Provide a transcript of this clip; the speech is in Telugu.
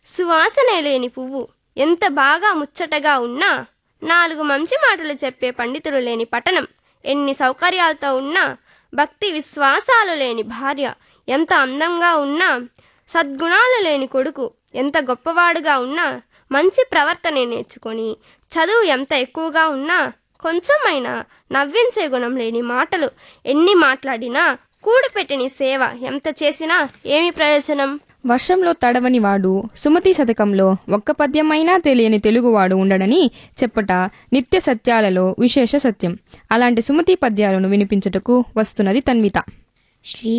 సువాసనే లేని పువ్వు ఎంత బాగా ముచ్చటగా ఉన్నా నాలుగు మంచి మాటలు చెప్పే పండితులు లేని పట్టణం ఎన్ని సౌకర్యాలతో ఉన్నా భక్తి విశ్వాసాలు లేని భార్య ఎంత అందంగా ఉన్నా సద్గుణాలు లేని కొడుకు ఎంత గొప్పవాడుగా ఉన్నా మంచి ప్రవర్తన నేర్చుకొని చదువు ఎంత ఎక్కువగా ఉన్నా కొంచెమైనా నవ్వించే గుణం లేని మాటలు ఎన్ని మాట్లాడినా కూడిపెట్టిన సేవ ఎంత చేసినా ఏమి ప్రయోజనం వర్షంలో తడవని వాడు సుమతి శతకంలో ఒక్క పద్యమైనా తెలియని తెలుగువాడు ఉండడని చెప్పట నిత్య సత్యాలలో విశేష సత్యం అలాంటి సుమతి పద్యాలను వినిపించుటకు వస్తున్నది తన్విత శ్రీ